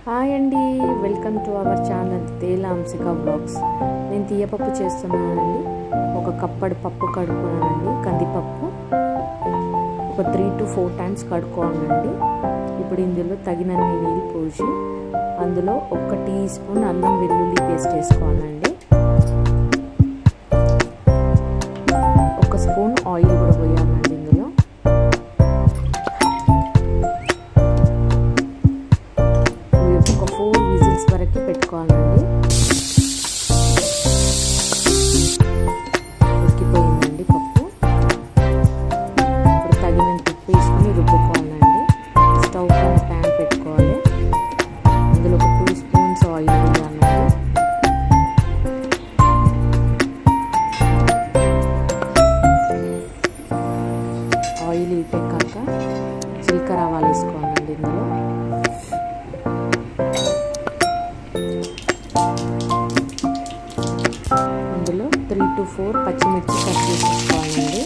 hi అండి welcome to our channel Tela Amshika blogs నేను తీయపప్పు చేస్తున్నానండి ఒక కప్పడి పప్పు కడుక్కున్నానండి కందిపప్పు ఒక త్రీ టు ఫోర్ టైమ్స్ కడుక్కోవాలండి ఇప్పుడు ఇందులో తగినన్ని నీళ్ళు పోసి అందులో ఒక టీ స్పూన్ అల్లం వెల్లుల్లి పేస్ట్ వేసుకోవాలండి ఒక స్పూన్ ఆయిల్ కూడా పోయాలండి ఇందులో ఒక ఫోర్ విజిల్స్ వరకు పెట్టుకోవాలండి ఉడికిపోయిందండి పప్పు ఇప్పుడు తగినంత ఉప్పు వేసుకొని రుబ్బుకోవాలండి స్టవ్ పైన ప్యాన్ పెట్టుకోవాలి అందులో ఒక టూ స్పూన్స్ ఆయిల్ వేయాలండి ఆయిల్ ఇటెక్కాక జీలకర్ర ఆవాలు వేసుకోవాలండి ఇందులో ఇందులో త్రీ టు ఫోర్ పచ్చిమిర్చి కట్ చేసేసుకోవాలండి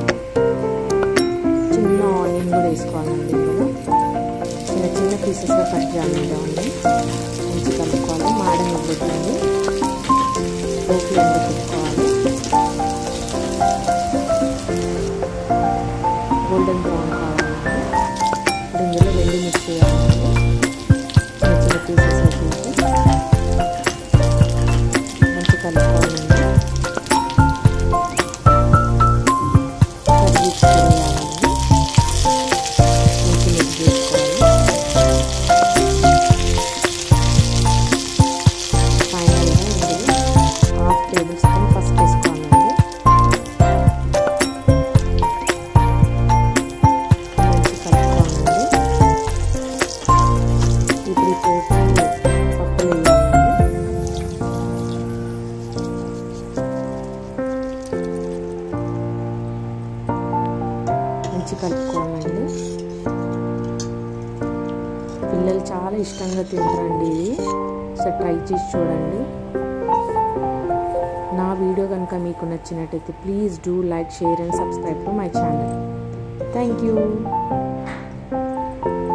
చిన్న ఆనియన్ కూడా వేసుకోవాలండి ఇందులో చిన్న చిన్న పీసెస్గా కట్ చేయాలండి ఆనియన్ మంచి కలుపుకోవాలి మాడని ఇవ్వద్దండి లో ఫ్లేమ్లో పెట్టుకోవాలి గోల్డెన్ బ్రౌన్ కావాలండి ఇప్పుడు ఇందులో వెండి మిర్చి వేయాలండి చిన్న చిన్న పీసెస్గా తీసి మంచి కలుపుకోవాలండి కరిగిచ్చి వేయాలండి మంచి మిక్స్ చేసుకోవాలి ఫైనల్గా ఇందులో హాఫ్ టేబుల్ స్పూన్ పసుపు వేసుకోవాలండి మంచి కలుపుకోవాలండి ఇప్పుడు ఈ పోపు పప్పులు వేయాలండి మంచి కలుపుకోవాలండి పిల్లలు చాలా ఇష్టంగా తింటారండి ఇది సో ట్రై చేసి చూడండి నా వీడియో కనుక మీకు నచ్చినట్టయితే please do like share and subscribe to my channel thank you